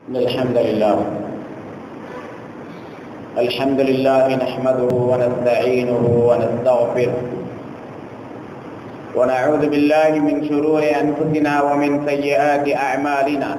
إن الحمد لله الحمد لله نحمده ونستعينه ونستغفره ونعوذ بالله من شرور أنفسنا ومن سيئات أعمالنا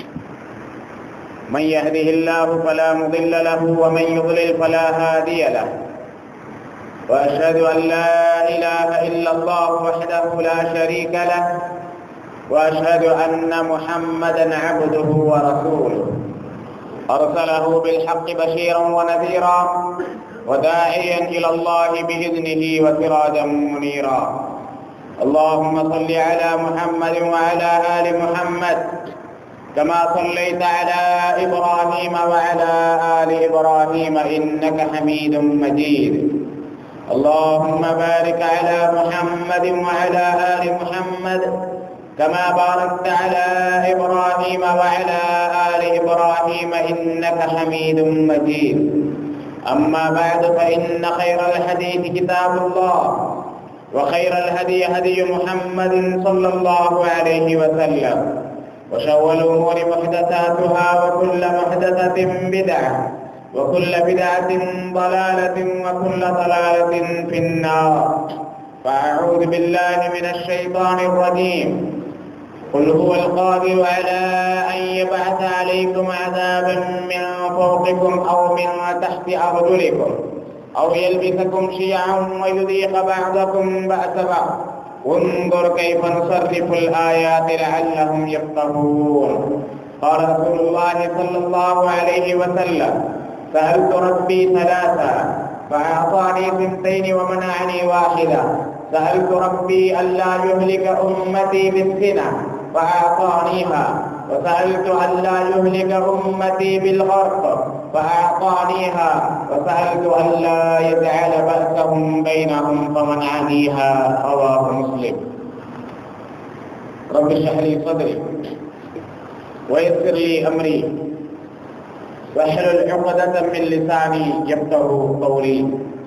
من يهده الله فلا مضل له ومن يضلل فلا هادي له وأشهد أن لا إله إلا الله وحده لا شريك له واشهد ان محمدا عبده ورسوله ارسله بالحق بشيرا ونذيرا وداعيا الى الله باذنه وسراجا منيرا اللهم صل على محمد وعلى ال محمد كما صليت على ابراهيم وعلى ال ابراهيم انك حميد مجيد اللهم بارك على محمد وعلى ال محمد كما باركت على إبراهيم وعلى آل إبراهيم إنك حميد مجيد أما بعد فإن خير الحديث كتاب الله وخير الهدي هدي محمد صلى الله عليه وسلم وشر الأمور محدثاتها وكل محدثة بدعة وكل بدعة ضلالة وكل ضلالة في النار فأعوذ بالله من الشيطان الرجيم قل هو القادر على أن يبعث عليكم عذابا من فوقكم أو من تحت أرجلكم أو يلبسكم شيعا ويذيق بعضكم بأس بعض انظر كيف نصرف الآيات لعلهم يفقهون قال رسول الله صلى الله عليه وسلم سألت ربي ثلاثا فأعطاني ثنتين ومنعني واحدا سألت ربي ألا يهلك أمتي بالزنا فأعطانيها وسألت ألا يهلك أمتي بالغرق فأعطانيها وسألت ألا يجعل بأسهم بينهم فمن عليها رواه مسلم رب اشرح لي صدري ويسر لي أمري واحلل عقدة من لساني يفقه قولي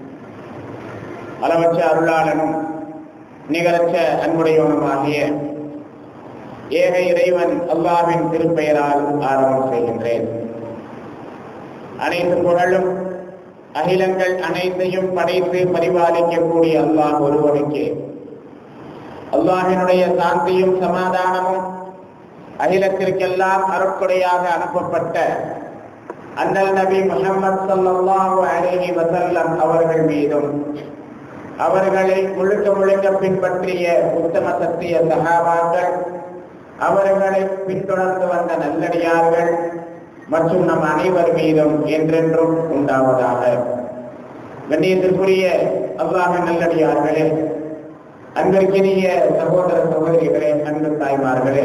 அளவற்ற அருளாளனும் நிகரற்ற அன்புடையவனுமாகிய ஏக இறைவன் அல்லாவின் திருப்பெயரால் ஆரம்பம் செய்கின்றேன் அனைத்து புகழும் அகிலங்கள் அனைத்தையும் படைத்து பரிபாலிக்கக்கூடிய அல்லாஹ் ஒருவனுக்கு அல்லாஹினுடைய சாந்தியும் சமாதானமும் அகிலத்திற்கெல்லாம் அருட்கொடையாக அனுப்பப்பட்ட அண்ணல் நபி முகமது சல்லாஹூ அலஹி வசல்லம் அவர்கள் மீதும் அவர்களை முழுக்க முழுக்க பின்பற்றிய உத்தம சத்திய சகாபாக்கள் அவர்களை பின்தொடர்ந்து வந்த நல்லடியார்கள் மற்றும் நம் அனைவர் மீதும் என்றென்றும் உண்டாவதாக கண்ணியத்திற்குரிய அல்லாஹ் நல்லடியார்களே அன்பிற்கினிய சகோதர சகோதரிகளே அன்பு தாய்மார்களே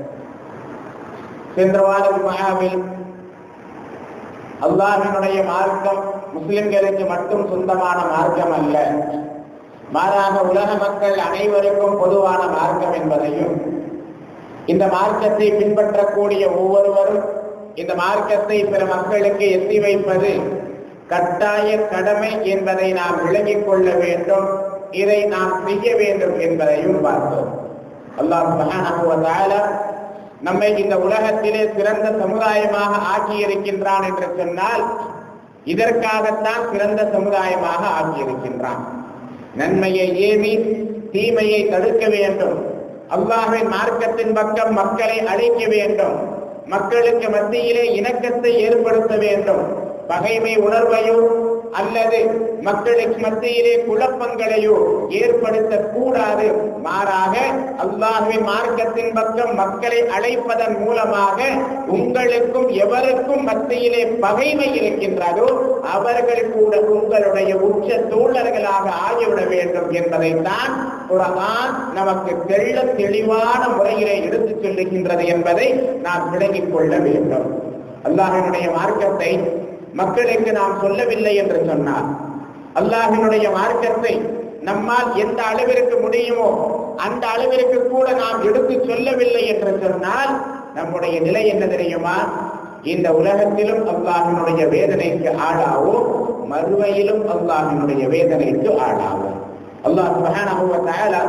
சென்ற வார மகாவில் அல்லாஹினுடைய மார்க்கம் முஸ்லிம்களுக்கு மட்டும் சொந்தமான மார்க்கம் அல்ல மாறாக உலக மக்கள் அனைவருக்கும் பொதுவான மார்க்கம் என்பதையும் இந்த மார்க்கத்தை பின்பற்றக்கூடிய ஒவ்வொருவரும் இந்த மார்க்கத்தை பிற மக்களுக்கு எத்தி வைப்பது கட்டாய கடமை என்பதை நாம் விளங்கிக் கொள்ள வேண்டும் இதை நாம் செய்ய வேண்டும் என்பதையும் பார்த்தோம் அல்லாஹ் நம்மை இந்த உலகத்திலே சிறந்த சமுதாயமாக ஆக்கியிருக்கின்றான் என்று சொன்னால் இதற்காகத்தான் சிறந்த சமுதாயமாக ஆக்கியிருக்கின்றான் நன்மையை ஏவி தீமையை தடுக்க வேண்டும் அல்லாஹின் மார்க்கத்தின் பக்கம் மக்களை அழைக்க வேண்டும் மக்களுக்கு மத்தியிலே இணக்கத்தை ஏற்படுத்த வேண்டும் பகைமை உணர்வையோ அல்லது மக்களுக்கு மத்தியிலே குழப்பங்களையோ ஏற்படுத்த கூடாது மாறாக அல்லாஹின் மார்க்கத்தின் பக்கம் மக்களை அழைப்பதன் மூலமாக உங்களுக்கும் எவருக்கும் மத்தியிலே பகைமை இருக்கின்றதோ அவர்கள் கூட உங்களுடைய உச்ச தோழர்களாக ஆகிவிட வேண்டும் என்பதைத்தான் குரான் நமக்கு தெள்ள தெளிவான முறையிலே எடுத்துச் சொல்லுகின்றது என்பதை நாம் விளங்கிக் கொள்ள வேண்டும் அல்லாஹினுடைய மார்க்கத்தை மக்களுக்கு நாம் சொல்லவில்லை என்று சொன்னார் அல்லாஹினுடைய மார்க்கத்தை நம்மால் எந்த அளவிற்கு முடியுமோ அந்த அளவிற்கு கூட நாம் எடுத்து சொல்லவில்லை என்று சொன்னால் நம்முடைய நிலை என்ன தெரியுமா இந்த உலகத்திலும் அல்லாஹினுடைய வேதனைக்கு ஆளாவோம் மறுமையிலும் அல்லாஹினுடைய வேதனைக்கு ஆளாவோம் அல்லாஹ் சுபஹானஹு வ தஆலா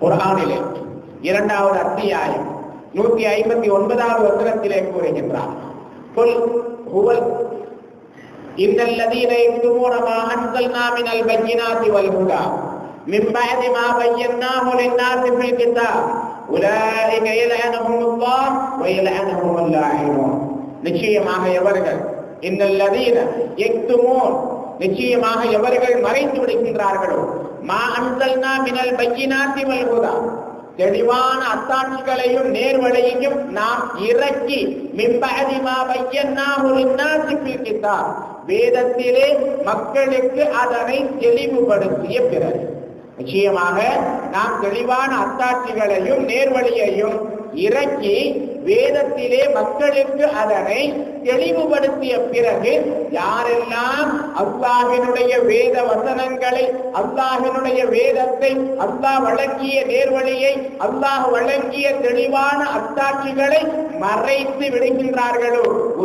குர்ஆனிலே இரண்டாவது அத்தியாயம் நூத்தி ஐம்பத்தி ஒன்பதாவது வசனத்திலே கூறுகின்றார் قل هو إن الذين يكتمون ما أنزلنا من البينات والهدى من بعد ما بيناه للناس في الكتاب أولئك يلعنهم الله ويلعنهم اللاعنون நிச்சயமாக எவர்கள் இன்னல்லதீன எக்துமோன் நிச்சயமாக எவர்கள் மறைத்து விடுகின்றார்களோ மா அன்சல்னா மினல் பையினாத்தி வல்குதா தெளிவான அத்தாட்சிகளையும் நேர்வழியையும் நாம் இறக்கி மிம்பதிமா பையன்னா வேதத்திலே மக்களுக்கு அதனை தெளிவுபடுத்திய பிறகு நிச்சயமாக நாம் தெளிவான அத்தாட்சிகளையும் நேர்வழியையும் இறக்கி வேதத்திலே மக்களுக்கு அதனை தெளிவுபடுத்திய பிறகு யாரெல்லாம் அல்லாஹினுடைய வேத வசனங்களை அல்லாஹினுடைய வேதத்தை அல்லாஹ் வழங்கிய நேர்வழியை அல்லாஹ் வழங்கிய தெளிவான அத்தாட்சிகளை மறைத்து விடுகின்றார்களோ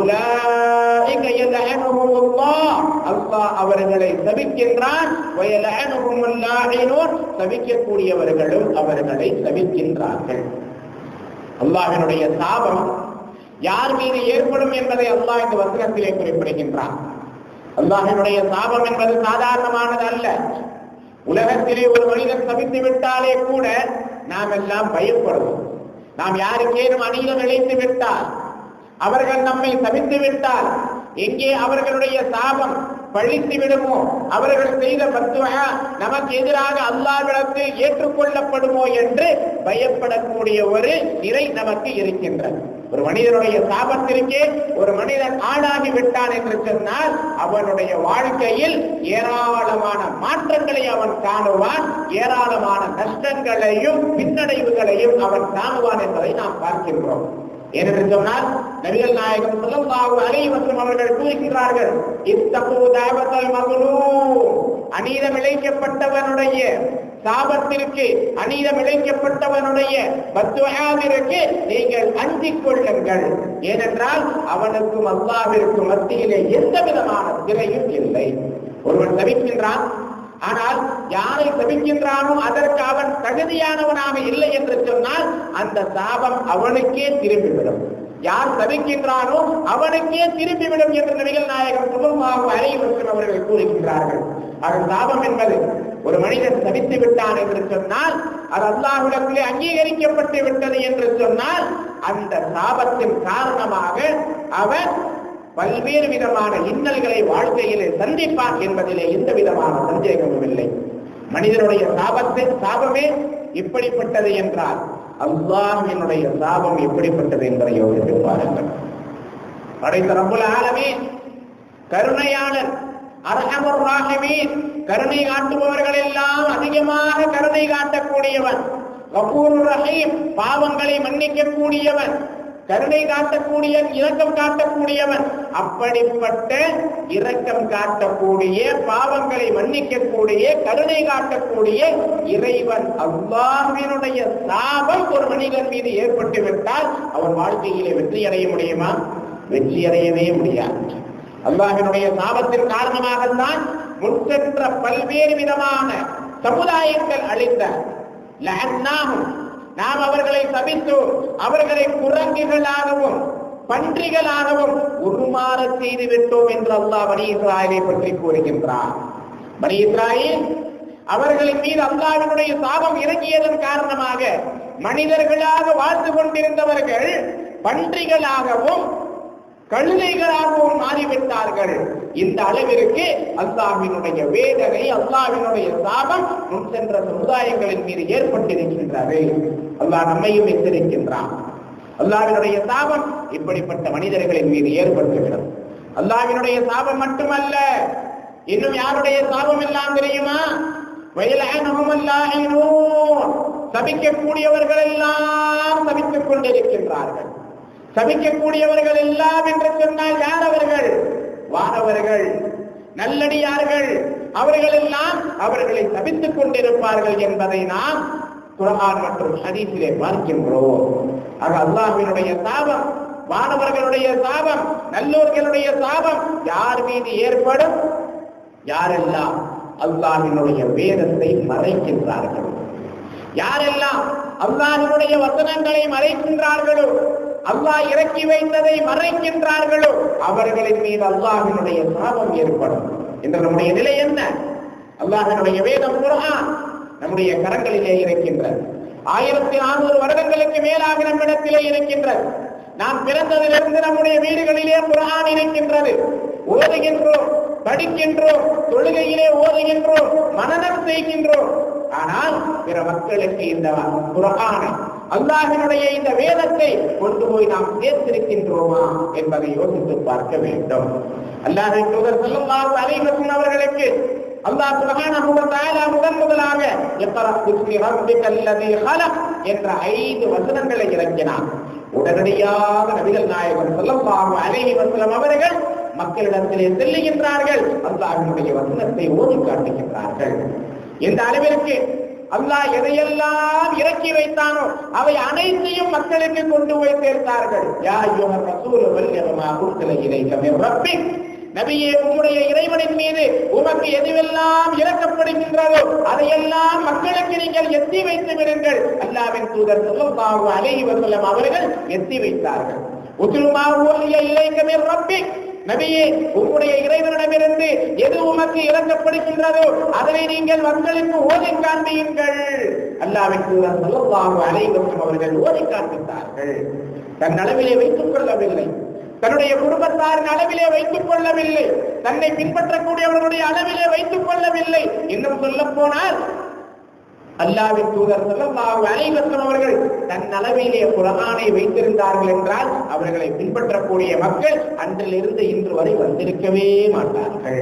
அல்லாஹ் அவர்களை சபிக்கின்றான் சபிக்கக்கூடியவர்களும் அவர்களை சபிக்கின்றார்கள் அல்லாஹினுடைய சாபம் யார் மீது ஏற்படும் என்பதை அல்லாஹ் இந்த வசனத்திலே குறிப்பிடுகின்றான் அல்லாஹினுடைய சாபம் என்பது சாதாரணமானது அல்ல உலகத்திலே ஒரு மனிதன் சபித்து விட்டாலே கூட நாம் எல்லாம் பயப்படுவோம் நாம் யாருக்கேனும் அநீதம் இழைத்து விட்டால் அவர்கள் நம்மை சபித்து விட்டால் எங்கே அவர்களுடைய சாபம் பழித்து விடுமோ அவர்கள் செய்த பத்துவா நமக்கு எதிராக அல்லாவிடத்தில் ஏற்றுக்கொள்ளப்படுமோ என்று பயப்படக்கூடிய ஒரு நிலை நமக்கு இருக்கின்றது ஒரு மனிதனுடைய சாபத்திற்கே ஒரு மனிதன் ஆளாகி விட்டான் என்று சொன்னால் அவனுடைய வாழ்க்கையில் ஏராளமான மாற்றங்களை அவன் காணுவான் ஏராளமான நஷ்டங்களையும் பின்னடைவுகளையும் அவன் காணுவான் என்பதை நாம் பார்க்கின்றோம் ஏனென்று சொன்னால் நபிகள் நாயகம் ஸல்லல்லாஹு அலைஹி வஸல்லம் அவர்கள் கூறுகிறார்கள் இத்தகு தாவத்தல் மக்லூம் அநீதம் இழைக்கப்பட்டவனுடைய சாபத்திற்கு அநீதம் இழைக்கப்பட்டவனுடைய பத்துவாவிற்கு நீங்கள் அஞ்சிக் கொள்ளுங்கள் ஏனென்றால் அவனுக்கும் அல்லாவிற்கும் மத்தியிலே எந்த விதமான திரையும் இல்லை ஒருவன் தவிக்கின்றான் ஆனால் யாரை சபிக்கின்றானோ அதற்கு அவன் தகுதியானவனாக இல்லை என்று சொன்னால் அந்த சாபம் அவனுக்கே திரும்பிவிடும் யார் சபிக்கின்றானோ அவனுக்கே திரும்பிவிடும் என்று நபிகள் நாயகம் சுபமாக அறைவற்றும் அவர்கள் கூறுகின்றார்கள் அது சாபம் என்பது ஒரு மனிதன் சபித்து விட்டான் என்று சொன்னால் அது அல்லாஹுடத்திலே அங்கீகரிக்கப்பட்டு விட்டது என்று சொன்னால் அந்த சாபத்தின் காரணமாக அவன் பல்வேறு விதமான இன்னல்களை வாழ்க்கையிலே சந்திப்பான் என்பதிலே எந்த விதமான சந்தேகமும் இல்லை மனிதனுடைய சாபத்தை சாபமே இப்படிப்பட்டது என்றால் அல்லாஹினுடைய சாபம் எப்படிப்பட்டது என்பதை யோசித்து பாருங்கள் படைத்த ரப்புல் ஆலமே கருணையாளர் அரசமர் ராகமீன் கருணை காட்டுபவர்கள் எல்லாம் அதிகமாக கருணை காட்டக்கூடியவன் கபூர் ரஹீம் பாவங்களை மன்னிக்கக்கூடியவன் கருணை காட்டக்கூடிய இரக்கம் காட்டக்கூடியவன் அப்படிப்பட்ட இரக்கம் காட்டக்கூடிய பாவங்களை மன்னிக்கக்கூடிய கருணை காட்டக்கூடிய இறைவன் அல்லாஹ்வினுடைய சாபம் ஒரு மனிதன் மீது ஏற்பட்டு விட்டால் அவன் வாழ்க்கையிலே வெற்றி அடைய முடியுமா வெற்றி அடையவே முடியாது அல்லாஹினுடைய சாபத்தின் காரணமாகத்தான் முன்சென்ற பல்வேறு விதமான சமுதாயங்கள் அழிந்த லஅன்னாஹும் நாம் அவர்களை சபித்தோம் அவர்களை குரங்குகளாகவும் பன்றிகளாகவும் உருமாற செய்து விட்டோம் என்று அல்லாஹ் பனி இஸ்ராயலை பற்றி கூறுகின்றார் பனி இஸ்ராயில் அவர்களின் மீது அல்லாஹ்வினுடைய சாபம் இறங்கியதன் காரணமாக மனிதர்களாக வாழ்ந்து கொண்டிருந்தவர்கள் பன்றிகளாகவும் கழுதைகளாகவும் மாறிவிட்டார்கள் இந்த அளவிற்கு அல்லாஹ்வினுடைய வேதனை அல்லாஹ்வினுடைய சாபம் முன் சென்ற சமுதாயங்களின் மீது ஏற்பட்டிருக்கின்றது அல்லாஹ் நம்மையும் எச்சரிக்கின்றான் அல்லாஹ்வினுடைய சாபம் இப்படிப்பட்ட மனிதர்களின் மீது ஏற்பட்டுவிடும் அல்லாஹ்வினுடைய சாபம் மட்டுமல்ல இன்னும் யாருடைய சாபம் எல்லாம் தெரியுமா வயலானஹும் அல்லாஹினூன் சபிக்கக்கூடியவர்கள் எல்லாம் சபித்துக் கொண்டிருக்கின்றார்கள் சபிக்கக்கூடியவர்கள் எல்லாம் என்று சொன்னால் யார் அவர்கள் வானவர்கள் நல்லடியார்கள் அவர்கள் எல்லாம் அவர்களை சபித்துக் கொண்டிருப்பார்கள் என்பதை நாம் குரான் மற்றும் ஹதீஸிலே பார்க்கின்றோம் ஆக அல்லாஹ்வினுடைய சாபம் வானவர்களுடைய சாபம் நல்லோர்களுடைய சாபம் யார் மீது ஏற்படும் யாரெல்லாம் அல்லாஹ்வினுடைய வேதத்தை மறைக்கின்றார்கள் யாரெல்லாம் அல்லாஹ்வினுடைய வசனங்களை மறைக்கின்றார்களோ அல்லாஹ் இறக்கி வைத்ததை மறைக்கின்றார்களோ அவர்களின் மீது அல்லாஹினுடைய சாபம் ஏற்படும் என்ற நம்முடைய நிலை என்ன அல்லாஹினுடைய வேதம் குர்ஆன் நம்முடைய கரங்களிலே இருக்கின்றது ஆயிரத்தி நானூறு வருடங்களுக்கு மேலாக நம்மிடத்திலே இருக்கின்றது நாம் பிறந்ததிலிருந்து நம்முடைய வீடுகளிலே குர்ஆன் இருக்கின்றது ஓதுகின்றோம் படிக்கின்றோம் தொழுகையிலே ஓதுகின்றோம் மனநம் செய்கின்றோம் ஆனால் பிற மக்களுக்கு இந்த குர்ஆனை அல்லாஹினுடைய இந்த வேதத்தை கொண்டு போய் நாம் சேர்த்திருக்கின்றோமா என்பதை யோசித்து பார்க்க வேண்டும் அல்லாஹின் தூதர் ஸல்லல்லாஹு அலைஹி வஸல்லம் அவர்களுக்கு அல்லாஹ் சுப்ஹானஹு வ தஆலா முதன் முதலாக இக்ரா பிஸ்மி ரப்பிக்கல் லதீ ஹலக் என்ற ஐந்து வசனங்களை இறக்கினார் உடனடியாக நபிகள் நாயகர் ஸல்லல்லாஹு அலைஹி வஸல்லம் அவர்கள் மக்களிடத்திலே செல்லுகின்றார்கள் அல்லாஹ்வினுடைய வசனத்தை ஓதி காட்டுகின்றார்கள் இந்த அளவிற்கு அல்லாஹ் எதையெல்லாம் இறக்கி வைத்தானோ அவை அனைத்தையும் மக்களுக்கு கொண்டு போய் சேர்த்தார்கள் யா அய்யுஹர் ரசூல் வல்லிமா உர்சில இலைக மின் ரப்பிக் நபியே உம்முடைய இறைவனின் மீது உமக்கு எதுவெல்லாம் இறக்கப்படுகின்றதோ அதையெல்லாம் மக்களுக்கு நீங்கள் எத்தி வைத்து விடுங்கள் அல்லாவின் தூதர் ஸல்லல்லாஹு அலைஹி வஸல்லம் அவர்கள் எத்தி வைத்தார்கள் உத்லுமா ஊலிய இலைக மின் ரப்பிக் நபியே உங்களுடைய இறைவனிடமிருந்து எது உமக்கு இறக்கப்படுகின்றதோ அதனை நீங்கள் மக்களுக்கு ஓதி காண்பியுங்கள் அல்லாவின் தூதர் ஸல்லல்லாஹு அலைஹி வஸல்லம் அவர்கள் ஓதி காண்பித்தார்கள் தன் அளவிலே வைத்துக் கொள்ளவில்லை தன்னுடைய குடும்பத்தாரின் அளவிலே வைத்துக் கொள்ளவில்லை தன்னை பின்பற்றக்கூடியவர்களுடைய அளவிலே வைத்துக் கொள்ளவில்லை இன்னும் சொல்ல போனால் அல்லாவின் தூதர் ஸல்லல்லாஹு அலைஹி வஸல்லம் அவர்கள் தன் அளவிலே குர்ஆனை வைத்திருந்தார்கள் என்றால் அவர்களை பின்பற்றக்கூடிய மக்கள் அன்றிலிருந்து இன்று வரை வந்திருக்கவே மாட்டார்கள்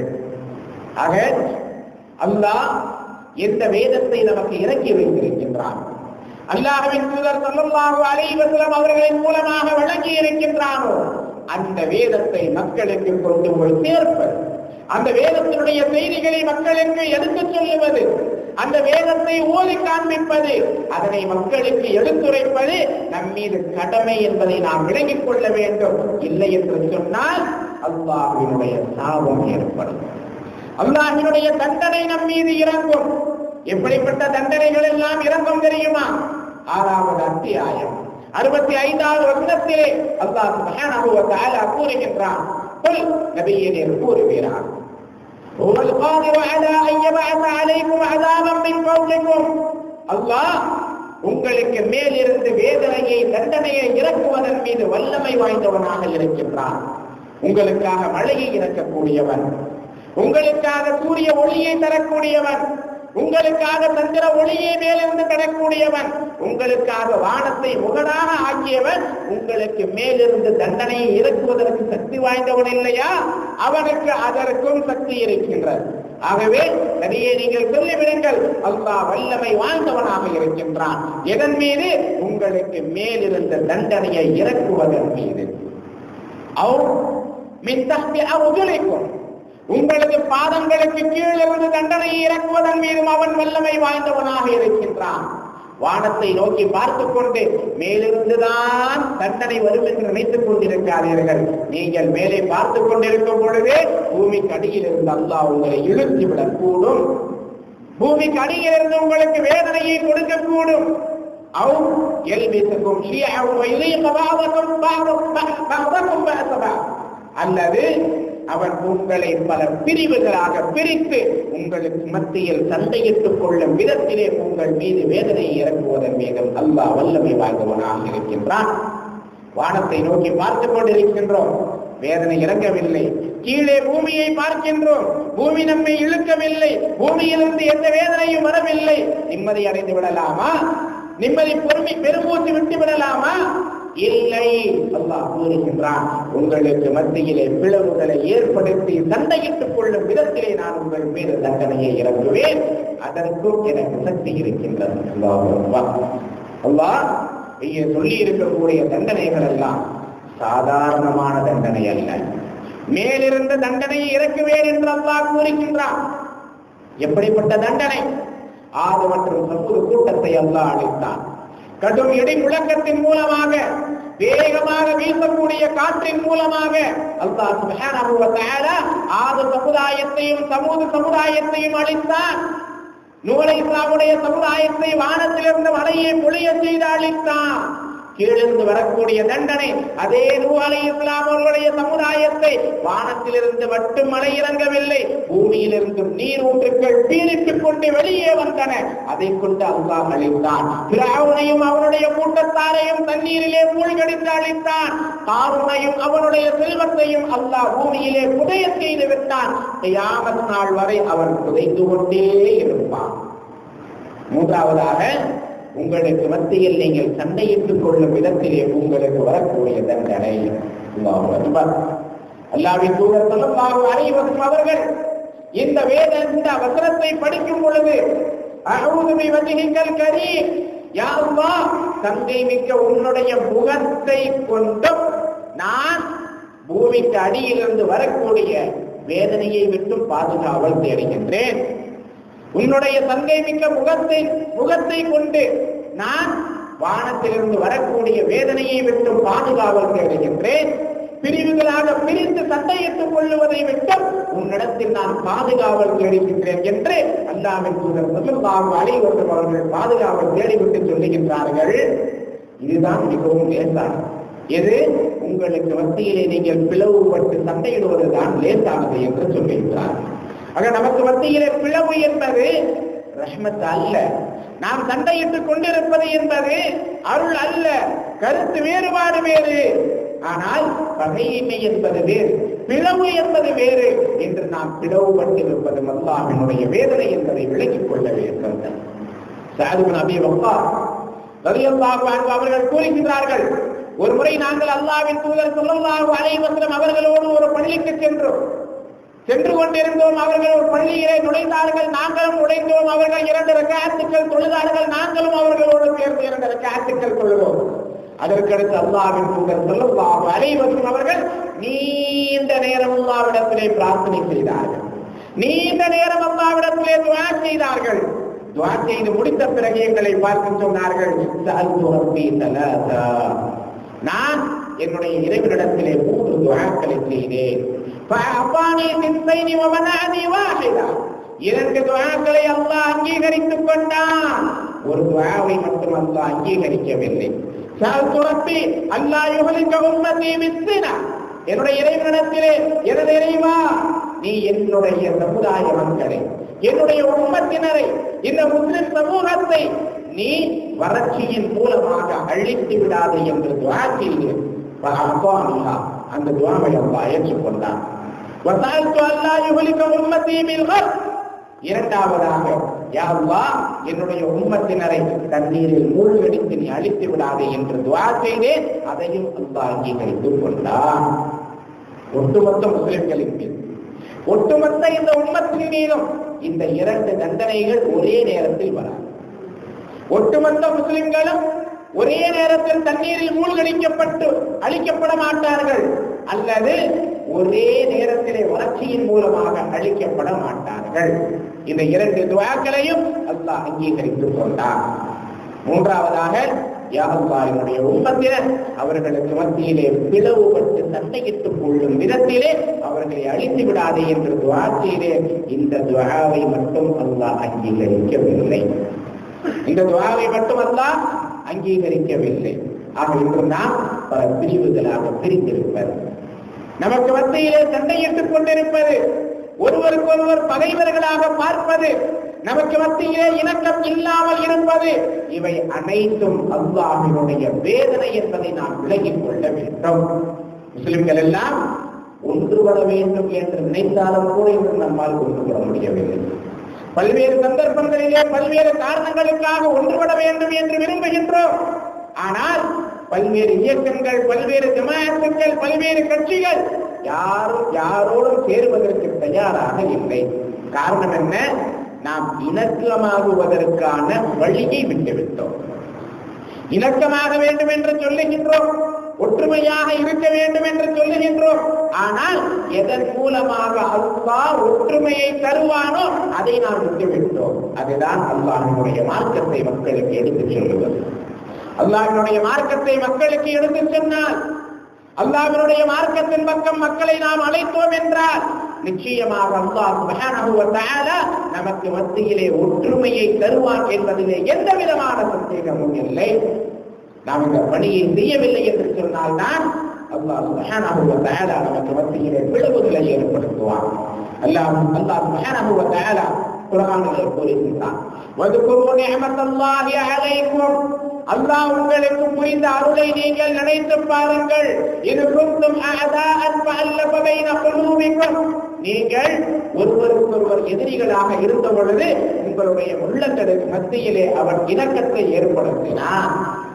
ஆக அல்லாஹ் எந்த வேதத்தை நமக்கு இறக்கி வைத்திருக்கின்றான் அல்லாஹ்வின் தூதர் ஸல்லல்லாஹு அலைஹி வஸல்லம் அவர்களின் மூலமாக வழங்கி இருக்கின்றானோ அந்த வேதத்தை மக்களுக்கு கொண்டு போய் சேர்ப்பது அந்த வேதத்தினுடைய செய்திகளை மக்களுக்கு எடுத்துச் சொல்லுவது அந்த வேதத்தை ஓதி காண்பிப்பது அதனை மக்களுக்கு எடுத்துரைப்பது நம் மீது கடமை என்பதை நாம் விளங்கிக் கொள்ள வேண்டும் இல்லை என்று சொன்னால் அல்லாஹினுடைய சாபம் ஏற்படும் அல்லாஹினுடைய தண்டனை நம் மீது இறங்கும் எப்படிப்பட்ட தண்டனைகள் எல்லாம் இறங்கும் தெரியுமா ஆறாவது அத்தியாயம் அறுபத்தி ஐந்தாவது வசனத்திலே அல்லாஹ் சுப்ஹானஹு வ தஆலா கூறுகின்றான் قل நபியே நீர் கூறுவீரான் هو القادر على أن يبعث عليكم عذابا من فوقكم அல்லாஹ் உங்களுக்கு மேலிருந்து வேதனையை தண்டனையை இறக்குவதன் மீது வல்லமை வாய்ந்தவனாக இருக்கின்றான் உங்களுக்காக மழையை இறக்கக்கூடியவன் உங்களுக்காக சூரிய ஒளியை தரக்கூடியவன் உங்களுக்காக சந்திர ஒளியை மேலிருந்து தரக்கூடியவன் உங்களுக்காக வானத்தை முகடாக ஆக்கியவன் உங்களுக்கு மேலிருந்து தண்டனையை இறக்குவதற்கு சக்தி வாய்ந்தவன் இல்லையா அவனுக்கு அதற்கும் சக்தி இருக்கின்றது ஆகவே நபியை நீங்கள் சொல்லிவிடுங்கள் அல்லாஹ் வல்லமை வாழ்ந்தவனாக இருக்கின்றான் எதன் மீது உங்களுக்கு மேலிருந்த தண்டனையை இறக்குவதன் மீது அவர் மின் தஹ்தி அர்ஜுலிக்கும் உங்களது பாதங்களுக்கு கீழிருந்து தண்டனையை இறக்குவதன் மீதும் அவன் வல்லமை வாய்ந்தவனாக இருக்கின்றான் வானத்தை நோக்கி பார்த்துக் கொண்டு மேலிருந்துதான் தண்டனை வரும் என்று நினைத்துக் கொண்டிருக்காதீர்கள் நீங்கள் மேலே பார்த்துக் கொண்டிருக்கும் பொழுதே பூமிக்கு அடியில் இருந்து அல்லாஹ் உங்களை இழுத்து விடக்கூடும் பூமிக்கு அடியில் இருந்து உங்களுக்கு வேதனையை கொடுக்கக்கூடும் أو يلبسكم شيعا ويذيق بعضكم بعض بعضكم بأس بعض அல்லது அவன் உங்களை பல பிரிவுகளாக பிரித்து உங்களுக்கு மத்தியில் சண்டையிட்டுக் கொள்ளும் விதத்திலே உங்கள் மீது வேதனை இறக்குவதன் மீதும் அல்லாஹ் வல்லமை வாய்ந்தவனாக இருக்கின்றான் வானத்தை நோக்கி பார்த்துக் கொண்டிருக்கின்றோம் வேதனை இறங்கவில்லை கீழே பூமியை பார்க்கின்றோம் பூமி நம்மை இழுக்கவில்லை பூமியிலிருந்து எந்த வேதனையும் வரவில்லை நிம்மதி அடைந்து விடலாமா நிம்மதி பொறுமை பெருமூச்சு விட்டு விடலாமா இல்லை அல்லாஹ் கூறுகின்றான் உங்களுக்கு மத்தியிலே பிளவுகளை ஏற்படுத்தி சண்டையிட்டுக் கொள்ளும் விதத்திலே நான் உங்கள் மீது தண்டனையை இறங்குவேன் அதற்கும் எனக்கு சக்தி இருக்கின்றது அல்லாஹ் அக்பர். அல்லாஹ் இங்கே சொல்லி இருக்கக்கூடிய தண்டனைகள் எல்லாம் சாதாரணமான தண்டனை அல்ல மேலிருந்த தண்டனையை இறக்குவேன் என்று அல்லாஹ் கூறுகின்றான் எப்படிப்பட்ட தண்டனை ஆறு மற்றும் சத்துரு கூட்டத்தை அல்லாஹ் அளித்தான் கடும் இடி முழக்கத்தின் மூலமாக வேகமாக வீசக்கூடிய காற்றின் மூலமாக அல்லாஹ் சுப்ஹானஹு வ தஆலா ஆது சமுதாயத்தையும் சமூக சமுதாயத்தையும் அளித்தான் நூலை இஸ்லாமுடைய சமுதாயத்தை வானத்திலிருந்து மழையை பொழிய செய்து அளித்தான் கீழிருந்து வரக்கூடிய தண்டனை அதே நூ அலை இஸ்லாம் அவர்களுடைய சமுதாயத்தை வானத்திலிருந்து மட்டும் மழை இறங்கவில்லை பூமியிலிருந்து நீரூற்றுக்கள் பீரிட்டுக் கொண்டு வெளியே வந்தன அதை கொண்டு அல்லாஹ் அழித்தான் பிராவுனையும் அவனுடைய கூட்டத்தாரையும் தண்ணீரிலே மூழ்கடித்து அழித்தான் காருனையும் அவனுடைய செல்வத்தையும் அல்லாஹ் பூமியிலே புதைய செய்து விட்டான் கியாமத் நாள் வரை அவன் புதைந்து கொண்டே இருப்பான் மூன்றாவதாக உங்களுக்கு மத்தியில் நீங்கள் சண்டையிட்டுக் கொள்ளும் விதத்திலே உங்களுக்கு வரக்கூடிய தண்டனை அல்லாஹ் அக்பர். அல்லாஹ்வின் தூதர் ஸல்லல்லாஹு அலைஹி வஸல்லம் அவர்கள் இந்த வேத இந்த வசனத்தை படிக்கும் பொழுது அஊது பி வஜ்ஹிக்கல் கரீம் யா அல்லாஹ் தங்கை மிக்க உன்னுடைய முகத்தை கொண்டும் நான் பூமிக்கு அடியிலிருந்து வரக்கூடிய வேதனையை விட்டும் பாதுகாவல் தேடுகின்றேன் உன்னுடைய தங்கை மிக்க முகத்தை முகத்தை கொண்டு நான் வானத்திலிருந்து வரக்கூடிய வேதனையை விட்டு பாதுகாவல் தேடுகின்றேன் பிரிவுகளாக பிரிந்து சண்டையிட்டுக் கொள்ளுவதை விட்டு உன்னிடத்தில் நான் பாதுகாவல் தேடுகின்றேன் என்று அல்லாவின் தூதர் சொல்லுவாங்க அனைவரும் அவர்கள் பாதுகாவல் தேடிவிட்டு சொல்லுகின்றார்கள் இதுதான் மிகவும் லேசானது எது உங்களுக்கு மத்தியிலே நீங்கள் பிளவுபட்டு சண்டையிடுவதுதான் லேசானது என்று சொல்லுகிறார் ஆக நமக்கு மத்தியிலே பிளவு என்பது ரஹ்மத் அல்ல நாம் சண்டையிட்டுக் கொண்டிருப்பது என்பது அருள் அல்ல கருத்து வேறுபாடு வேறு ஆனால் பகையின்மை என்பது வேறு பிளவு என்பது வேறு என்று நாம் பிளவுபட்டிருப்பது அல்லாஹினுடைய வேதனை என்பதை விளக்கிக் கொள்ள வேண்டும் சாதுபன் அபி வப்பா ரலியல்லாஹு அன்ஹு அவர்கள் கூறுகின்றார்கள் ஒரு முறை நாங்கள் அல்லாஹ்வின் தூதர் ஸல்லல்லாஹு அலைஹி வஸல்லம் அவர்களோடு ஒரு பள்ளிக்கு சென்றோம் சென்று கொண்டிருந்தோம் அவர்கள் ஒரு பள்ளியிலே நுழைந்தார்கள் நாங்களும் நுழைந்தோம் அவர்கள் இரண்டு ரக்காத்துக்கள் தொழுதார்கள் நாங்களும் அவர்களோடு சேர்ந்து இரண்டு ரக்காத்துக்கள் தொழுதோம் அதற்கடுத்து அல்லாஹ்வின் தூதர் ஸல்லல்லாஹு அலைஹி வஸல்லம் அவர்கள் நீண்ட நேரம் அல்லாஹ்விடத்திலே பிரார்த்தனை செய்தார்கள் நீண்ட நேரம் அல்லாஹ்விடத்திலே துஆ செய்தார்கள் துஆ செய்து முடித்த பிறகு எங்களை பார்த்து சொன்னார்கள் சஅல்து ரப்பி தலாதா நான் என்னுடைய இறைவனிடத்திலே மூன்று துஆக்களை செய்தேன் فأعطاني اثنتين ومنعني واحدا இரண்டு துஆக்களை அல்லாஹ் அங்கீகரித்துக் கொண்டான் ஒரு துஆவை மட்டும் அல்லாஹ் அங்கீகரிக்கவில்லை சஅல்து ரப்பி அல்லா யுஹ்லிக உம்மதி பிஸ்ஸினா என்னுடைய இறைவனிடத்திலே எனது இறைவா நீ என்னுடைய சமுதாய மக்களை என்னுடைய உம்மத்தினரை இந்த முஸ்லிம் சமூகத்தை நீ வறட்சியின் மூலமாக அழித்து விடாதே என்று துவா செய்து فأعطانيها. அந்த துவாவை அல்லாஹ் ஏற்றுக்கொண்டான் وسألت ألا يهلك أمتي بالغرق இரண்டாவதாக யா அல்லாஹ் என்னுடைய உம்மத்தினரை தண்ணீரில் மூழ்கடித்து நீ அழித்து விடாதே என்று துவா செய்தேன் அதையும் அல்லாஹ் அங்கீகரித்துக் கொண்டான் ஒட்டுமொத்த முஸ்லிம்களின் மீது ஒட்டுமொத்த இந்த உம்மத்தின் மீதும் இந்த இரண்டு தண்டனைகள் ஒரே நேரத்தில் வராது ஒட்டுமொத்த முஸ்லிம்களும் ஒரே நேரத்தில் தண்ணீரில் மூழ்கடிக்கப்பட்டு அழிக்கப்பட மாட்டார்கள் அல்லது ஒரே நேரத்திலே வறட்சியின் மூலமாக அழிக்கப்பட மாட்டார்கள் இந்த இரண்டு துவாக்களையும் அல்லாஹ் அங்கீகரித்துக் கொண்டார் மூன்றாவதாக யாருடைய உம்மத்தினர் அவர்களுக்கு மத்தியிலே பிளவுபட்டு சண்டையிட்டுக் கொள்ளும் விதத்திலே அவர்களை அழித்து விடாதே என்று துவா செய்தே இந்த துவாவை மட்டும் அல்லாஹ் அங்கீகரிக்கவில்லை இந்த துவாவை மட்டும் அல்லாஹ் அங்கீகரிக்கவில்லை ஆக இன்று நாம் பல பிரிவுகளாக பிரிந்திருப்பது நமக்கு மத்தியிலே சண்டையிட்டுக் கொண்டிருப்பது ஒருவருக்கு ஒருவர் பகைவர்களாக பார்ப்பது நமக்கு மத்தியிலே இணக்கம் இல்லாமல் இருப்பது இவை அனைத்தும் அல்லாஹினுடைய வேதனை என்பதை நாம் விலகிக் கொள்ள வேண்டும் முஸ்லிம்கள் எல்லாம் ஒன்றுபட வேண்டும் என்று நினைத்தாலும் கூட இன்று நம்மால் ஒன்றுபட முடியவில்லை பல்வேறு சந்தர்ப்பங்களிலே பல்வேறு காரணங்களுக்காக ஒன்றுபட வேண்டும் என்று விரும்புகின்றோம் ஆனால் பல்வேறு இயக்கங்கள் பல்வேறு ஜமாத்துக்கள் பல்வேறு கட்சிகள் யாரும் யாரோடும் சேருவதற்கு தயாராக இல்லை காரணம் என்ன நாம் இணக்கமாகுவதற்கான வழியை விட்டுவிட்டோம் இணக்கமாக வேண்டும் என்று சொல்லுகின்றோம் ஒற்றுமையாக இருக்க வேண்டும் என்று சொல்லுகின்றோம் ஆனால் எதன் மூலமாக அல்லாஹ் ஒற்றுமையை தருவானோ அதை நாம் விட்டுவிட்டோம் அதுதான் அல்லாஹினுடைய மார்க்கத்தை மக்களுக்கு எடுத்துச் சொல்லுவது அல்லாஹினுடைய மார்க்கத்தை மக்களுக்கு எடுத்துச் சொன்னால் அல்லாஹினுடைய மார்க்கத்தின் பக்கம் மக்களை நாம் அழைத்தோம் என்றால் நிச்சயமாக அல்லாஹ் சுப்ஹானஹு வ தஆலா நமக்கு மத்தியிலே ஒற்றுமையை தருவான் என்பதிலே எந்த விதமான சந்தேகமும் இல்லை நாம் இந்த பணியை செய்யவில்லை என்று சொன்னால் தான் அல்லாஹ் சுப்ஹானஹு வ தஆலா நமக்கு மத்தியிலே பிளவுகளை ஏற்படுத்துவான் அல்லாஹ் அல்லாஹ் சுப்ஹானஹு வ தஆலா குர்ஆனிலே கூறுகின்றான் வதுகுரு நிஅமத்தல்லாஹி அலைக்கும் அல்லாஹ் உங்களுக்கு புரிந்த அருளை நீங்கள் நினைத்து பாருங்கள் இது குந்தும் அஅதாஅன் ஃபஅல்லஃப பைன குலூபிக்கும் நீங்கள் ஒருவருக்கொருவர் எதிரிகளாக இருந்த பொழுது உங்களுடைய உள்ளங்களுக்கு மத்தியிலே அவன் இணக்கத்தை ஏற்படுத்தினான்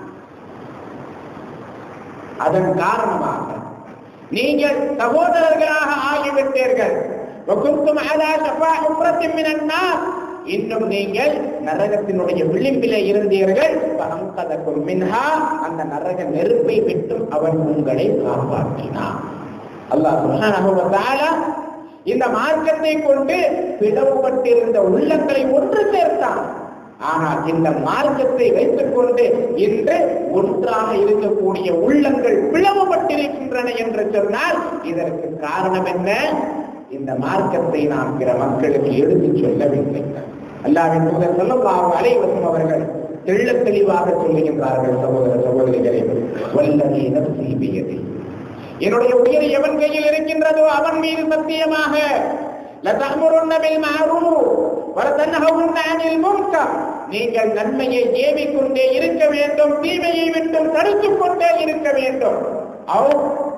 அதன் காரணமாக நீங்கள் சகோதரர்களாக ஆகிவிட்டீர்கள் وكنتم على شفا حفرة من النار இன்னும் நீங்கள் நரகத்தினுடைய விளிம்பிலே இருந்தீர்கள் அங்கதக்கும் மின்ஹா அந்த நரக நெருப்பை விட்டும் அவன் உங்களை காப்பாற்றினான் அல்லாஹ் சுப்ஹானஹு வ தஆலா இந்த மார்க்கத்தை கொண்டு பிளவுபட்டிருந்த உள்ளங்களை ஒன்று சேர்த்தான் ஆனால் இந்த மார்க்கத்தை வைத்துக் கொண்டு இன்று ஒன்றாக இருக்கக்கூடிய உள்ளங்கள் பிளவுபட்டிருக்கின்றன என்று சொன்னால் இதற்கு காரணம் என்ன இந்த மார்க்கத்தை நாம் பிற மக்களுக்கு எடுத்துச் சொல்லவில்லை அல்லாவின் தூதர் சொல்லலாம் அலைவசம் அவர்கள் தெள்ள தெளிவாக சொல்லுகின்றார்கள் சகோதர சகோதரிகளே வல்லதி நப்சி பியதி என்னுடைய உயிர் எவன் கையில் இருக்கின்றதோ அவன் மீது சத்தியமாக லதஅமுருன்ன பில் மஅரூஃப் வலதன்ஹவுன்ன அனில் முன்கர் நீங்கள் நன்மையை ஏவிக் கொண்டே இருக்க வேண்டும் தீமையை விட்டு தடுத்துக் கொண்டே இருக்க வேண்டும் அவ்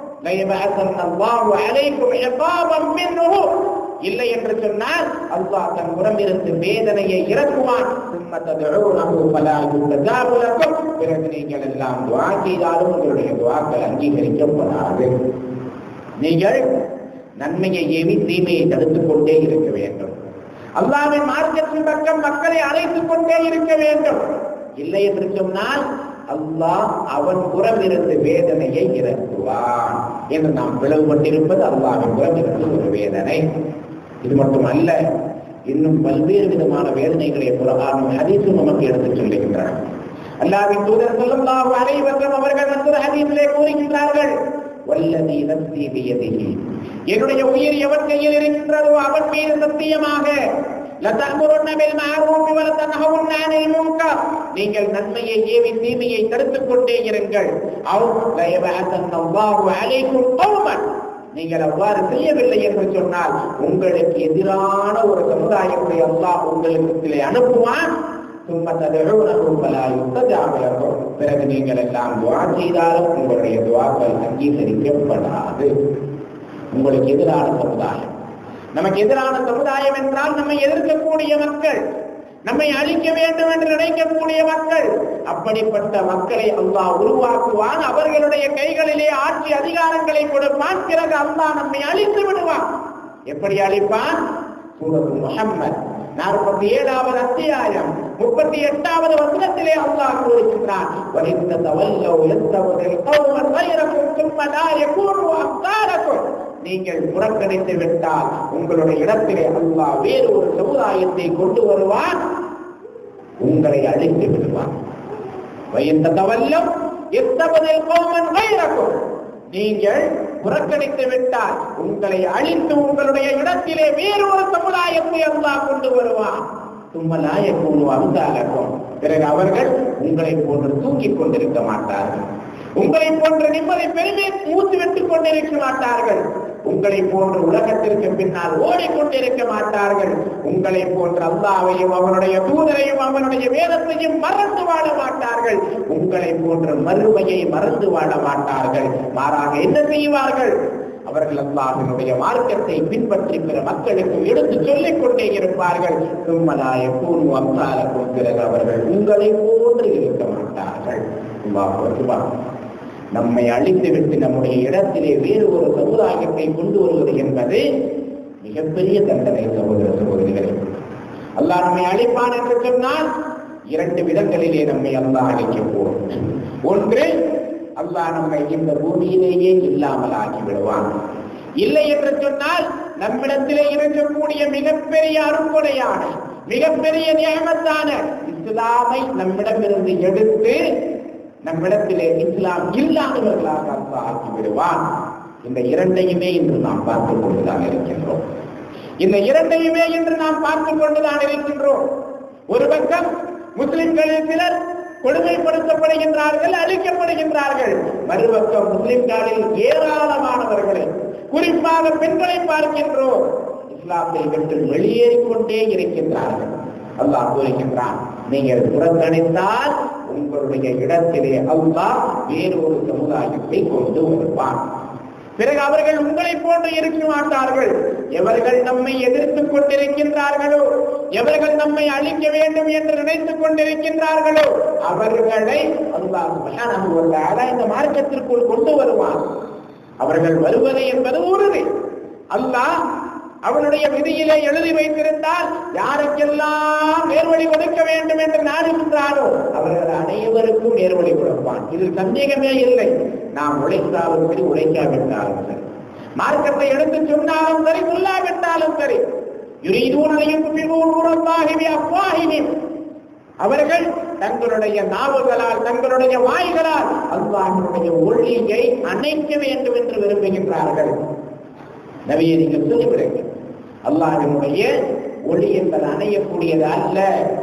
ليبعثن الله عليكم عقابا منه இல்லை என்று சொன்னால் அல்லாஹ் தன் புறமிருந்து வேதனையை இறக்குவான் சும்ம ததுஊனஹு ஃபலா யுஸ்தஜாபு லக்கும் பிறகு நீங்கள் எல்லாம் துஆ செய்தாலும் உங்களுடைய துஆக்கள் அங்கீகரிக்கப்படாது நீங்கள் நன்மையை ஏவி தீமையை தடுத்துக் கொண்டே இருக்க வேண்டும் அல்லாவின் மார்க்கத்தின் பக்கம் மக்களை அழைத்துக் கொண்டே இருக்க வேண்டும் இல்லை என்று சொன்னால் அல்லாஹ் அவன் புறமிருந்து வேதனையை இறக்குவான் என்று நாம் பிளவுபட்டிருப்பது அல்லாவின் புறமிருந்து ஒரு வேதனை இது மட்டுமல்ல இன்னும் பல்வேறு விதமான வேதனைகளை புறகாணும் ஹதீஸும் நமக்கு எடுத்துச் சொல்லுகின்றன அல்லாவின் தூதர் ஸல்லல்லாஹு அலைஹி வஸல்லம் அவர்கள் மற்றொரு ஹதீஸிலே கூறுகின்றார்கள் வல்லதி நஃப்ஸி பியதிஹி என்னுடைய உயிர் எவன் கையில் இருக்கின்றதோ அவன் மீது சத்தியமாக லதஅமுருன்ன பில் மஅரூஃப் வலதன்ஹவுன்ன அனில் முன்கர் நீங்கள் நன்மையை ஏவி தீமையை தடுத்துக் கொண்டே இருங்கள் அவ் லயபஅதன்ன அல்லாஹு அலைக்கும் கௌமன் நீங்கள் அவ்வாறு செய்யவில்லை என்று சொன்னால் உங்களுக்கு எதிரான ஒரு சமுதாயத்தை அல்லாஹ் உங்களுக்கு அனுப்புவான் ثم تدعونه فلا يستجاب لكم பிறகு நீங்கள் எல்லாம் துஆ செய்தாலும் உங்களுடைய துஆக்கள் அங்கீகரிக்கப்படாது உங்களுக்கு எதிரான சமுதாயம் நமக்கு எதிரான சமுதாயம் என்றால் நம்மை எதிர்க்கக்கூடிய மக்கள் நம்மை அழிக்க வேண்டும் என்று நினைக்கக்கூடிய மக்கள் அப்படிப்பட்ட மக்களை அல்லாஹ் உருவாக்குவான் அவர்களுடைய கைகளிலே ஆட்சி அதிகாரங்களை கொடுப்பான் பிறகு அல்லாஹ் நம்மை அழித்து விடுவான் எப்படி அழிப்பான் சூரத்து முஹம்மத் நாற்பத்தி ஏழாவது அத்தியாயம் முப்பத்தி எட்டாவது வசனத்திலே அல்லாஹ் கூறுகின்றான் வலித்த தவல்லோ எத்தவதில் கௌமன் வைரக்கும் சும்மதாய கூறு அக்காரக்கும் நீங்கள் புறக்கணித்து விட்டால் உங்களுடைய இடத்திலே அல்லாஹ் வேறு ஒரு சமுதாயத்தை கொண்டு வருவான் உங்களை அழித்து விடுவான் வயந்த தவல்லம் எத்தவதில் கௌமன் வைரக்கும் நீங்கள் புறக்கணித்து விட்டால் உங்களை அழித்து உங்களுடைய இடத்திலே வேறு ஒரு சமுதாயத்தை அல்லாஹ் கொண்டு வருவான் தும்மலாய கூணு அந்தாலக்கும் பிறகு அவர்கள் உங்களை போன்று தூக்கிக் கொண்டிருக்க மாட்டார்கள் உங்களை போன்ற நிம்மதி பெருமை மூச்சு விட்டுக் கொண்டிருக்க மாட்டார்கள் உங்களை போன்ற உலகத்திற்கு பின்னால் ஓடிக்கொண்டிருக்க மாட்டார்கள் உங்களை போன்ற அல்லாவையும் அவனுடைய தூதரையும் அவனுடைய வேதத்தையும் மறந்து வாழ மாட்டார்கள் உங்களை போன்ற மறுமையை மறந்து வாழ மாட்டார்கள் மாறாக என்ன செய்வார்கள் அவர்கள் அல்லாஹினுடைய மார்க்கத்தை பின்பற்றி பிற மக்களுக்கு எடுத்து சொல்லிக் கொண்டே இருப்பார்கள் சும்மலாய பூர்வ அம்சாலக்கும் பிறகு அவர்கள் உங்களை போன்று இருக்க மாட்டார்கள் அல்லாஹ் அக்பர். நம்மை அழித்துவிட்டு நம்முடைய இடத்திலே வேறு ஒரு சமுதாயத்தை கொண்டு வருவது என்பது மிகப்பெரிய தண்டனை சகோதர சகோதரிகளே அல்லாஹ் நம்மை அழிப்பான் என்று சொன்னால் இரண்டு விதங்களிலே நம்மை அல்லாஹ் அழிக்க போகும் ஒன்று அல்லாஹ் நம்மை இந்த பூமியிலேயே இல்லாமல் ஆக்கி விடுவான் இல்லை என்று சொன்னால் நம்மிடத்திலே இருக்கக்கூடிய மிகப்பெரிய அரும்புடையான மிகப்பெரிய நியமத்தான இஸ்லாமை நம்மிடமிருந்து எடுத்து நம்மிடத்திலே இஸ்லாம் இல்லாதவர்களாக அல்லாஹ் ஆக்கி விடுவான் இந்த இரண்டையுமே இன்று நாம் பார்த்துக் கொண்டுதான் இருக்கின்றோம் இந்த இரண்டையுமே இன்று நாம் பார்த்துக் கொண்டுதான் இருக்கின்றோம் ஒரு பக்கம் முஸ்லிம்களில் சிலர் கொடுமைப்படுத்தப்படுகின்றார்கள் அழிக்கப்படுகின்றார்கள் மறுபக்கம் முஸ்லிம்களில் ஏராளமானவர்களை குறிப்பாக பெண்களை பார்க்கின்றோம் இஸ்லாத்தை விட்டு வெளியேறிக் கொண்டே இருக்கின்றார்கள் அல்லாஹ் கூறுகின்றான் நீங்கள் புறக்கணித்தால் உங்களுடைய இடத்திலே அல்லாஹ் வேறொரு சமுதாயத்தை கொண்டு வருவான் பிறகு அவர்கள் உங்களை போன்று இருக்க மாட்டார்கள் எவர்கள் நம்மை எதிர்த்துக் கொண்டிருக்கின்றார்களோ எவர்கள் நம்மை அழிக்க வேண்டும் என்று நினைத்துக் கொண்டிருக்கின்றார்களோ அவர்களை அல்லாஹ் சுப்ஹானஹு வ தஆலா இந்த மார்க்கத்திற்குள் கொண்டு வருவான் அவர்கள் வருவது என்பது உறுதி அல்லாஹ் அவனுடைய விதியிலே எழுதி வைத்திருந்தால் யாருக்கெல்லாம் நேர்வழி கொடுக்க வேண்டும் என்று நாடுகின்றாரோ அவர்கள் அனைவருக்கும் நேர்வழி கொடுப்பான் இதில் சந்தேகமே இல்லை நாம் உழைத்தாலும் சரி உழைக்காவிட்டாலும் சரி மார்க்கத்தை எடுத்து சொன்னாலும் சரி சொல்லாவிட்டாலும் சரி அவர்கள் தங்களுடைய நாவுகளால் தங்களுடைய வாய்களால் அல்லாஹினுடைய ஒளியை அணைக்க வேண்டும் என்று விரும்புகின்றார்கள் நபியை நீங்கள் சொல்லிவிடுங்கள் அல்லாஹினுடைய ஒளி என்பது அணையக்கூடியது அல்ல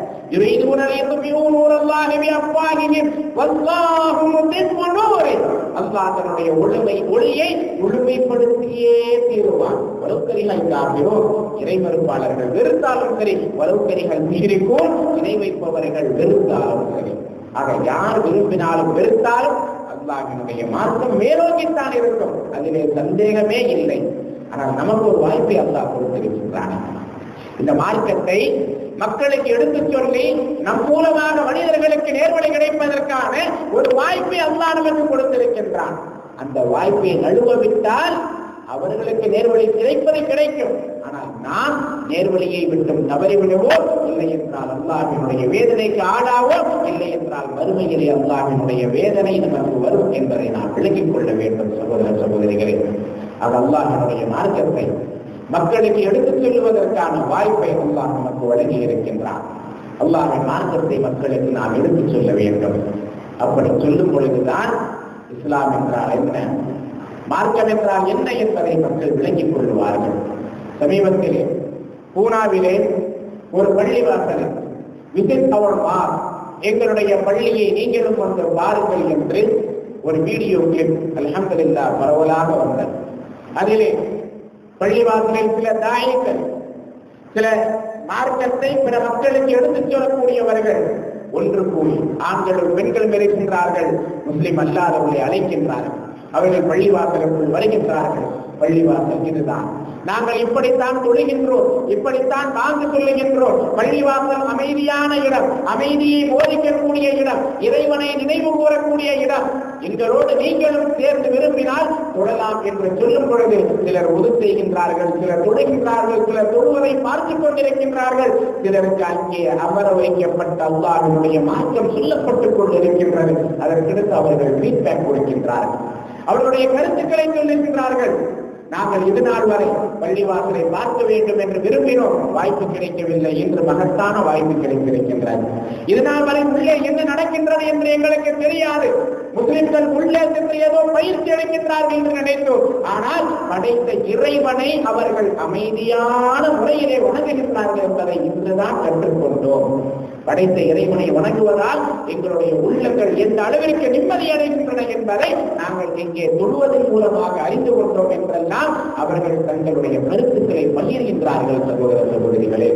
يريدون أن يطفئوا نور الله بأفواههم والله متم نوره அல்லாஹ் தன்னுடைய ஒழுமை ஒளியை முழுமைப்படுத்தியே தீருவான் வலுக்கரிகள் காப்பிரோ இறை மறுப்பாளர்கள் வெறுத்தாலும் சரி வலுக்கரிகள் மீறிக்கும் இணை வைப்பவர்கள் வெறுத்தாலும் சரி ஆக யார் விரும்பினாலும் வெறுத்தாலும் அல்லாஹினுடைய மார்க்கம் மேலோக்கித்தான் இருக்கும் அதிலே சந்தேகமே இல்லை ஆனால் நமக்கு ஒரு வாய்ப்பை அல்லாஹ் கொடுத்திருக்கின்றான் இந்த மார்க்கத்தை மக்களுக்கு எடுத்துச் சொல்லி நம் மூலமாக மனிதர்களுக்கு நேர்வழி கிடைப்பதற்கான ஒரு வாய்ப்பை அல்லாஹ் நமக்கு கொடுத்திருக்கின்றான் அந்த வாய்ப்பை நழுவவிட்டால் அவர்களுக்கு நேர்வழி கிடைப்பது கிடைக்கும் ஆனால் நாம் நேர்வழியை விட்டும் தவறிவிடுவோ இல்லை என்றால் அல்லாஹினுடைய வேதனைக்கு ஆளாவோ இல்லை என்றால் மறுமையிலே அல்லாஹினுடைய வேதனை நமக்கு வரும் என்பதை நாம் விளங்கிக் கொள்ள வேண்டும் சகோதர சகோதரிகளே அது அல்லாஹினுடைய மார்க்கத்தை மக்களுக்கு எடுத்துச் சொல்லுவதற்கான வாய்ப்பை அல்லாஹ் நமக்கு வழங்கி இருக்கின்றான் அல்லாஹின் மார்க்கத்தை மக்களுக்கு நாம் எடுத்துச் சொல்ல வேண்டும் அப்படி சொல்லும் பொழுதுதான் இஸ்லாம் என்றால் என்ன மார்க்கம் என்றால் என்ன என்பதை மக்கள் விளங்கிக் கொள்வார்கள் சமீபத்திலே பூனாவிலே ஒரு பள்ளி வாசலில் விசிட் அவர் மார் எங்களுடைய பள்ளியை நீங்களும் வந்து பாருங்கள் என்று ஒரு வீடியோ கிளிப் அலமதுல்லா பரவலாக வந்தது அதிலே பள்ளிவாசலில் சில தாயங்கள் சில மார்க்கத்தை பிற மக்களுக்கு எடுத்துச் சொல்லக்கூடியவர்கள் ஒன்று கூடி ஆண்களும் பெண்களும் இருக்கின்றார்கள் முஸ்லிம் அல்லாதவர்களை அழைக்கின்றார்கள் அவர்கள் பள்ளிவாசலுக்குள் வருகின்றார்கள் பள்ளிவாசல் இதுதான் நாங்கள் இப்படித்தான் தொழுகின்றோம் இப்படித்தான் வாங்கு சொல்லுகின்றோம் பள்ளிவாசல் அமைதியான இடம் அமைதியை போதிக்கக்கூடிய இடம் இறைவனை நினைவு கூறக்கூடிய இடம் எங்களோடு நீங்களும் சேர்ந்து விரும்பினால் தொழலாம் என்று சொல்லும் பொழுது சிலர் உது செய்கின்றார்கள் சிலர் தொழுகின்றார்கள் சிலர் தொழுவதை பார்த்துக் கொண்டிருக்கின்றார்கள் சிலருக்கு அங்கே அமர வைக்கப்பட்ட அல்லாஹினுடைய மாற்றம் சொல்லப்பட்டுக் கொண்டிருக்கின்றது அதற்கடுத்து அவர்கள் ஃபீட்பேக் கொடுக்கின்றார்கள் அவர்களுடைய கருத்துக்களை சொல்லுகின்றார்கள் நாங்கள் இது நாள் வரை பள்ளிவாசலை பார்க்க வேண்டும் என்று விரும்பினோம் வாய்ப்பு கிடைக்கவில்லை என்று மகத்தான வாய்ப்பு கிடைத்திருக்கின்றது இது நாள் வரை உள்ளே என்ன நடக்கின்றது என்று எங்களுக்கு தெரியாது முஸ்லிம்கள் உள்ளே சென்று ஏதோ பயிற்சி அளிக்கின்றார்கள் என்று நினைத்தோம் ஆனால் படைத்த இறைவனை அவர்கள் அமைதியான முறையிலே வணங்குகின்றார்கள் என்பதை இன்றுதான் கற்றுக்கொண்டோம் படைத்த இறைவனை வணங்குவதால் எங்களுடைய உள்ளங்கள் எந்த அளவிற்கு நிம்மதி அடைகின்றன என்பதை நாங்கள் இங்கே தொழுவதன் மூலமாக அறிந்து கொண்டோம் என்றெல்லாம் அவர்கள் தங்களுடைய கருத்துக்களை பகிர்கின்றார்கள் சகோதர சகோதரிகளே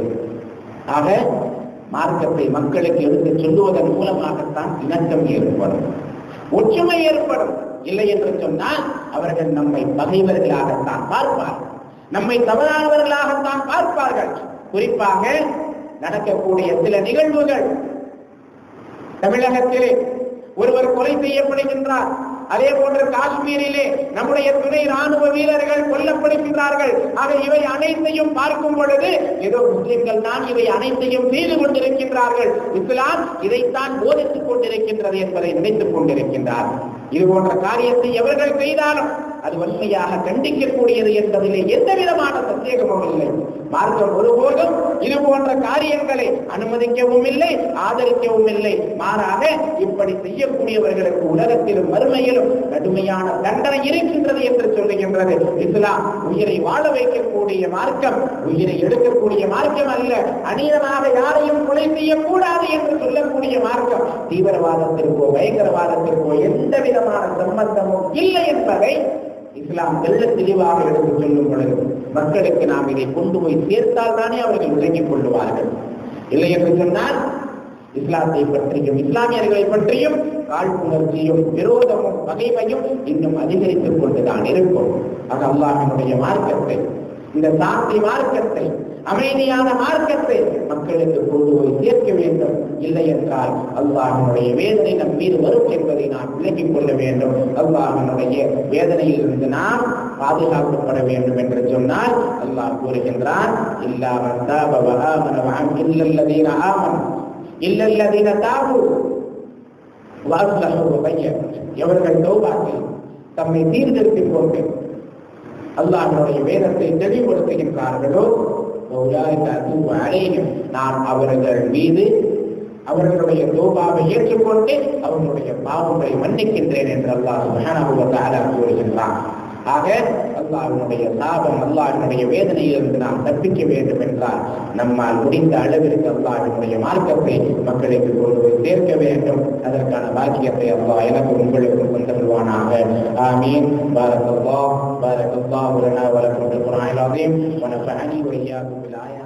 ஆக மார்க்கத்தை மக்களுக்கு எடுத்து சொல்லுவதன் மூலமாகத்தான் இணக்கம் ஏற்படும் ஒற்றுமை ஏற்படும் இல்லை என்று சொன்னால் அவர்கள் நம்மை பகைவர்களாகத்தான் பார்ப்பார்கள் நம்மை தவறானவர்களாகத்தான் பார்ப்பார்கள் குறிப்பாக நடக்கக்கூடிய சில நிகழ்வுகள் தமிழகத்திலே ஒருவர் கொலை செய்யப்படுகின்றார் அதே போன்று காஷ்மீரிலே நம்முடைய துணை ராணுவ வீரர்கள் கொல்லப்படுகின்றார்கள் ஆக இவை அனைத்தையும் பார்க்கும் பொழுது ஏதோ முஸ்லிம்கள் தான் இவை அனைத்தையும் செய்து கொண்டிருக்கின்றார்கள் இஸ்லாம் இதைத்தான் போதித்துக் கொண்டிருக்கின்றது என்பதை நினைத்துக் கொண்டிருக்கின்றார் இது போன்ற காரியத்தை எவர்கள் செய்தாலும் அது வன்மையாக கண்டிக்கக்கூடியது என்பதிலே எந்த விதமான சந்தேகமும் இல்லை மார்க்கம் ஒருபோதும் இது போன்ற காரியங்களை அனுமதிக்கவும் இல்லை ஆதரிக்கவும் இல்லை மாறாக இப்படி செய்யக்கூடியவர்களுக்கு உலகத்திலும் மறுமையிலும் கடுமையான தண்டனை இருக்கின்றது என்று சொல்லுகின்றது இஸ்லாம் உயிரை வாழ வைக்கக்கூடிய மார்க்கம் உயிரை எடுக்கக்கூடிய மார்க்கம் அல்ல அநீதமாக யாரையும் கொலை செய்யக்கூடாது என்று சொல்லக்கூடிய மார்க்கம் தீவிரவாதத்திற்கோ பயங்கரவாதத்திற்கோ எந்த விதமான சம்பந்தமும் இல்லை என்பதை இஸ்லாம் தெள்ள தெளிவாக எடுத்துச் சொல்லும் பொழுது மக்களுக்கு நாம் இதை கொண்டு போய் சேர்த்தால் தானே அவர்கள் விளங்கிக் கொள்ளுவார்கள் இல்லை என்று சொன்னால் இஸ்லாத்தை பற்றியும் இஸ்லாமியர்களை பற்றியும் காழ்ப்புணர்ச்சியும் விரோதமும் பகைமையும் இன்னும் அதிகரித்துக் கொண்டுதான் இருக்கும் ஆக அல்லாஹினுடைய மார்க்கத்தை இந்த சாந்தி மார்க்கத்தை அமைதியான மார்க்கத்தை மக்களுக்கு கொண்டு போய் சேர்க்க வேண்டும் இல்லை என்றால் அல்லாஹினுடைய வேதனை நம் மீது வரும் என்பதை நாம் விலகிக் கொள்ள வேண்டும் அல்லாஹினுடைய வேதனையில் இருந்து நாம் பாதுகாக்கப்பட வேண்டும் என்று சொன்னால் அல்லாஹ் கூறுகின்றான் இல்லாமல் இல்லல்லதீன ஆமன் இல்லல்லதீன தாபு வாசுலகு பையன் எவர்கள் தௌபாக்கி தம்மை சீர்திருத்திக் கொண்டு அல்லாஹனுடைய வேதத்தை தெளிவுபடுத்துகின்றார்களோ அழையும் நான் அவர்கள் மீது அவர்களுடைய தோபாவை ஏற்றுக்கொண்டு அவர்களுடைய பாவங்களை மன்னிக்கின்றேன் என்று அல்லாஹ் சுகானா கூறுகின்றான் ஆக அல்லாஹனுடைய சாபம் அல்லாஹனுடைய வேதனையிலிருந்து நாம் தப்பிக்க வேண்டும் என்றால் நம்மால் முடிந்த அளவிற்கு அல்லாஹனுடைய மார்க்கத்தை மக்களுக்கு கொண்டு போய் சேர்க்க வேண்டும் அதற்கான பாக்கியத்தை அல்லாஹ் எனக்கு உங்களுக்கும் கொண்டருவானாக ஆமீன் பாரக் அல்லாஹ் பாரக் அல்லாஹ் லனா வலக்கும் பில் குர்ஆனில் அஸீம் ونفعني وإياكم بالآيات